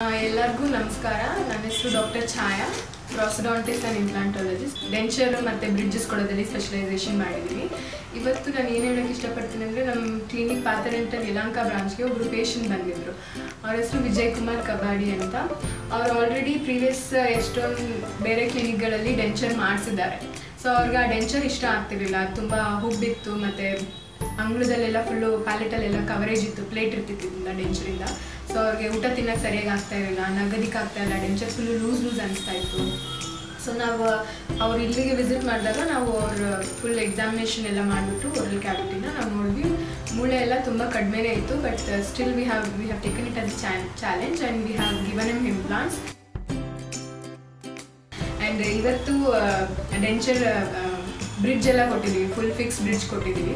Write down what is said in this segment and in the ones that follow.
ಆ, ಎಲ್ಲರಿಗೂ ನಮಸ್ಕಾರ ನನ್ನ ಹೆಸರು doctor Chaya prosthodontist and implantologist denture ಮತ್ತು ಬ್ರಿಡ್ಜಸ್ ಕೊಡೋದ್ರಲ್ಲಿ ಸ್ಪೆಷಲೈಸೇಷನ್ ಮಾಡಿದ್ದೀವಿ ಇವತ್ತು ನಾನು ಏನು ಹೇಳೋಕ್ಕೆ ಇಷ್ಟಪಡ್ತೀನಿ ಅಂದರೆ ನಮ್ಮ ಕ್ಲಿನಿಕ್ ಪಾತರೆಂಟಲ್ ಯಲಹಂಕ ಬ್ರಾಂಚ್ಗೆ ಒಬ್ಬರು ಪೇಷಂಟ್ ಬಂದಿದ್ದರು ಅವ್ರ ಹೆಸರು ವಿಜಯ್ ಕುಮಾರ್ ಕಬಾಡಿ ಅಂತ ಅವ್ರು ಆಲ್ರೆಡಿ ಪ್ರೀವಿಯಸ್ ಎಷ್ಟೊಂದು ಬೇರೆ ಕ್ಲಿನಿಕ್ಗಳಲ್ಲಿ ಡೆಂಚರ್ ಮಾಡಿಸಿದ್ದಾರೆ ಸೊ ಅವ್ರಿಗೆ ಆ ಡೆಂಚರ್ ಇಷ್ಟ ಆಗ್ತಿರ್ಲಿಲ್ಲ ಅದು ತುಂಬ ಹುಬ್ಬಿತ್ತು ಮತ್ತು ಅಂಗಳದಲ್ಲೆಲ್ಲ ಫುಲ್ಲು ಪ್ಯಾಲೆಟಲ್ಲೆಲ್ಲ ಕವರೇಜ್ ಇತ್ತು ಪ್ಲೇಟ್ ಇರ್ತಿತ್ತಿಲ್ಲ ಡೆಂಚರಿಂದ ಸೊ ಅವ್ರಿಗೆ ಊಟ ತಿನ್ನಕ್ಕೆ ಸರಿಯಾಗಿ ಆಗ್ತಾ ಇರಲಿಲ್ಲ ನಗದಿಕ್ಕೆ ಆಗ್ತಾ ಇಲ್ಲ ಡೆಂಚರ್ ಫುಲ್ಲು ಲೂಸ್ ಲೂಸ್ ಅನಿಸ್ತಾ ಇತ್ತು ಸೊ ನಾವು ಅವ್ರು ಇಲ್ಲಿಗೆ ವಿಸಿಟ್ ಮಾಡಿದಾಗ ನಾವು ಅವ್ರ ಫುಲ್ ಎಕ್ಸಾಮಿನೇಷನ್ ಎಲ್ಲ ಮಾಡಿಬಿಟ್ಟು ಓರಲ್ ಕ್ಯಾವಿಟಿನ ನಾವು ನೋಡಿದ್ವಿ ಮೂಳೆ ಎಲ್ಲ ತುಂಬ ಕಡಿಮೆನೇ ಇತ್ತು but still we have we have taken it as challenge and we have given them implants and ಇವತ್ತು ಡೆಂಚರ್ ಬ್ರಿಡ್ಜ್ ಎಲ್ಲ ಕೊಟ್ಟಿದ್ದೀವಿ ಫುಲ್ ಫಿಕ್ಸ್ ಬ್ರಿಡ್ಜ್ ಕೊಟ್ಟಿದ್ದೀವಿ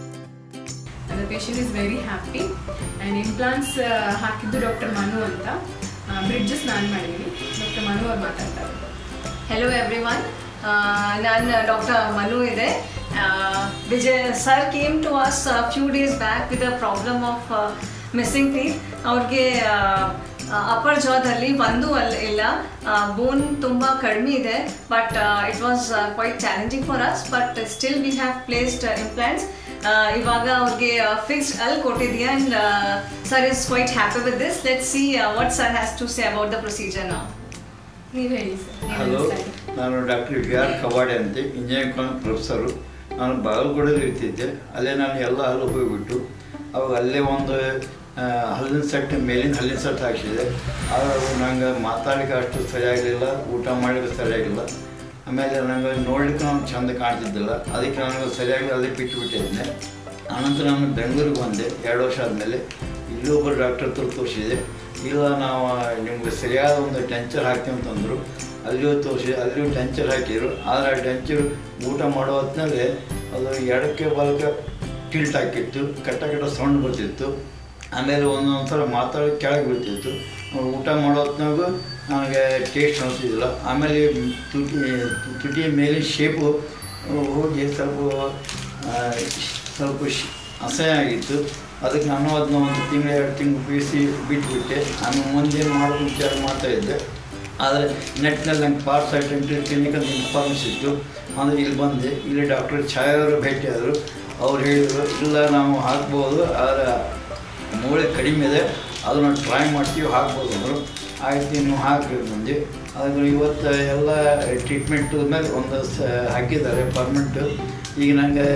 the patient is very happy and implants ಹಾಕಿದ್ದು ಡಾಕ್ಟರ್ ಮನು ಅಂತ ಬ್ರಿಡ್ಜಸ್ ನಾನು ಮಾಡಿದ್ದೀನಿ doctor Manu ಅವ್ರು ಮಾತಾಡ್ತಾರೆ ಹೆಲೋ ಎವ್ರಿ ಒನ್ ನಾನು ಡಾಕ್ಟರ್ ಮನು ಇದೆ Vijay sir came to us few days back with a problem of missing teeth ಅವ್ರಿಗೆ ಅಪ್ಪರ್ ಜಾದಲ್ಲಿ ಒಂದು ಅಲ್ಲ ಇಲ್ಲ ಬೋನ್ ತುಂಬ ಕಡಿಮೆ ಇದೆ but it was quite challenging for us but still we have placed implants ಇವಾಗ ಅವ್ರಿಗೆ ಫಿಕ್ಸ್ಡ್ ಅಲ್ಲಿ ಕೊಟ್ಟಿದ್ಯಾ and sir is quite happy with this let see what sir has to say about the procedure ನಾವು ನೀವು ಹೇಳಿ sir hello ನಾನು doctor V R Kawade ಅಂತ engineering college professor ನಾನು ಬಾಗಲಕೋಟೆಯಲ್ಲಿ ಇರ್ತಿದ್ದೆ ಅಲ್ಲೇ ನಾನು ಎಲ್ಲ ಹಲ್ಲು ಹೋಗಿಬಿಟ್ಟು ಅವಾಗ ಅಲ್ಲೇ ಒಂದು ಆ, ಹಲ್ಲಿನ ಸೆಟ್ ಮೇಲಿನ ಹಲ್ಲಿನ ಸೆಟ್ ಹಾಕಿಸಿದೆ ಆದ್ರೆ ನಂಗೆ ಮಾತಾಡಲಿಕ್ಕೆ ಅಷ್ಟು ಸರಿಯಾಗಲಿಲ್ಲ ಊಟ ಮಾಡಲಿಕ್ಕೆ ಸರಿಯಾಗಿಲ್ಲ ಆಮೇಲೆ ನಂಗೆ ನೋಡ್ಲಿಕ್ಕೆ ನಾನು ಚಂದ ಕಾಣ್ತಿದ್ದಿಲ್ಲ ಅದಕ್ಕೆ ನನಗೆ ಸರಿಯಾಗಿ ಅಲ್ಲೇ ಬಿಟ್ಟುಬಿಟ್ಟಿದ್ದೆ ಆನಂತರ ನಾನು ಬೆಂಗಳೂರಿಗೆ ಬಂದೆ ಎರಡು ವರ್ಷ ಆದಮೇಲೆ ಇಲ್ಲಿ ಒಬ್ಬರು ಡಾಕ್ಟರ್ ಹತ್ರ ತೋರಿಸಿದೆ ಇಲ್ಲ ನಾವು ನಿಮ್ಗೆ ಸರಿಯಾದ ಒಂದು ಟೆಂಚರ್ ಹಾಕ್ತೀವಿ ಅಂತಂದರು ಅಲ್ಲಿಯೂ ತೋರಿಸಿ ಅಲ್ಲಿಯೂ ಟೆಂಚರ್ ಹಾಕಿದ್ರು ಆದರೆ ಆ ಟೆಂಚರ್ ಊಟ ಮಾಡೋ ಹೊತ್ತಿನಲ್ಲಿ ಅದು ಎಡಕ್ಕೆ ಬಲಕ್ಕೆ ಟಿಲ್ಟ್ ಹಾಕಿತ್ತು ಕಟ್ಟ ಕಟ್ಟ ಸೌಂಡ್ ಬರ್ತಿತ್ತು ಆಮೇಲೆ ಒಂದೊಂದು ಸಲ ಮಾತಾಡಿ ಕೆಳಗೆ ಬೀಳ್ತಿತ್ತು ಅವ್ರು ಊಟ ಮಾಡೋ ಹೊತ್ನಾಗೂ ನನಗೆ ಟೇಸ್ಟ್ ಅನಿಸ್ತಿದ್ದಿಲ್ಲ ಆಮೇಲೆ ತುಟಿ ತುಟಿಯ ಮೇಲೆ ಶೇಪು ಹೋಗಿ ಸ್ವಲ್ಪ ಆ, ಸ್ವಲ್ಪ ಶ್- ಅಸಹ್ಯ ಆಗಿತ್ತು ಅದಕ್ಕೆ ನಾನು ಅದನ್ನ ಒಂದು ತಿಂಗಳು ಎರಡು ತಿಂಗಳು ಬೀಸಿ ಬಿಟ್ಬಿಟ್ಟೆ ಆಮೇಲೆ ಮುಂದೆ ಮಾಡೋದು ವಿಚಾರ ಮಾಡ್ತಾ ಇದ್ದೆ ಆದರೆ ನೆಟ್ನಲ್ಲಿ ನಂಗೆ ಪಾರ್ಸ್ ಐಟೆಂಟ್ರಿ ಕ್ಲಿನಿಕ್ ಅಂತ ಇನ್ಫಾರ್ಮೇಶನ್ ಇತ್ತು ಅಂದರೆ ಇಲ್ಲಿ ಬಂದೆ ಇಲ್ಲಿ ಡಾಕ್ಟರ್ ಛಾಯಾವರು ಭೇಟಿಯಾದರು ಅವ್ರು ಹೇಳಿದರು ಇಲ್ಲ ನಾವು ಹಾಕ್ಬೋದು ಆದರೆ ಮೂಳೆ ಕಡಿಮೆ ಇದೆ ಅದನ್ನು ಟ್ರೈ ಮಾಡ್ತೀವಿ ಹಾಕ್ಬೋದು ಅಂದರು ಆಯ್ತು ನೀವು ಹಾಕಿ ಮುಂದೆ ಅದು ಇವತ್ತು ಎಲ್ಲ ಟ್ರೀಟ್ಮೆಂಟ್ ಮೇಲೆ ಒಂದು ಸ ಹಾಕಿದ್ದಾರೆ ಪರ್ಮನೆಂಟು ಈಗ ನನಗೆ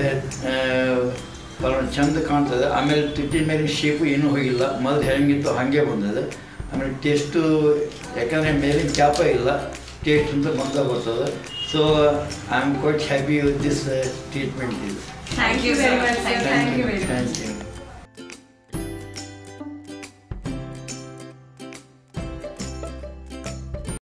ಪರ್ಮ ಚಂದ ಕಾಣ್ತದೆ ಆಮೇಲೆ ತುಟಿ ಮೇಲೆ ಶೇಪು ಏನೂ ಹೋಗಿಲ್ಲ ಮೊದಲು ಹೆಂಗಿತ್ತು ಹಾಗೆ ಬಂದಿದೆ ಆಮೇಲೆ ಟೇಸ್ಟು ಯಾಕಂದರೆ ಮೇಲಿನ ಕ್ಯಾಪ ಇಲ್ಲ ಟೇಸ್ಟ್ ಅಂತ ಬಂದ ಬರ್ತದೆ so I am quite happy with this treatment ಇದು Thank you very so much, much. sir. Thank you. Thank you very much. Thank you